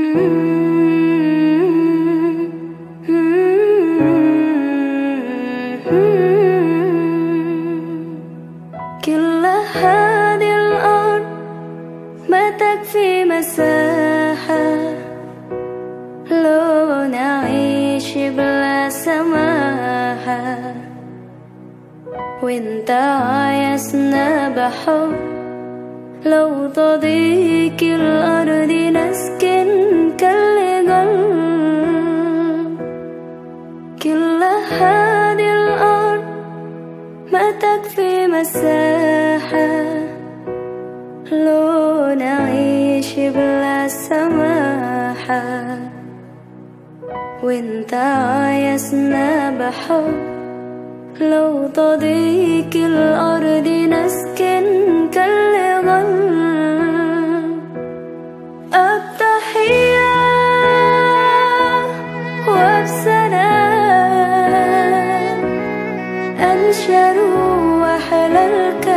كل هذه الأرض ما تكفي مساحة لو نعيش بلا سماحة وانت عايزنا بحب لو تضيق الأرض نسكن كل قلب كل هذه الأرض ما تكفي مساحة لو نعيش بلا سماحة وانت عايزنا بحب لو تضيق الأرض نسكن كالغل التحية وبسلام أنشروا أحلى الكلام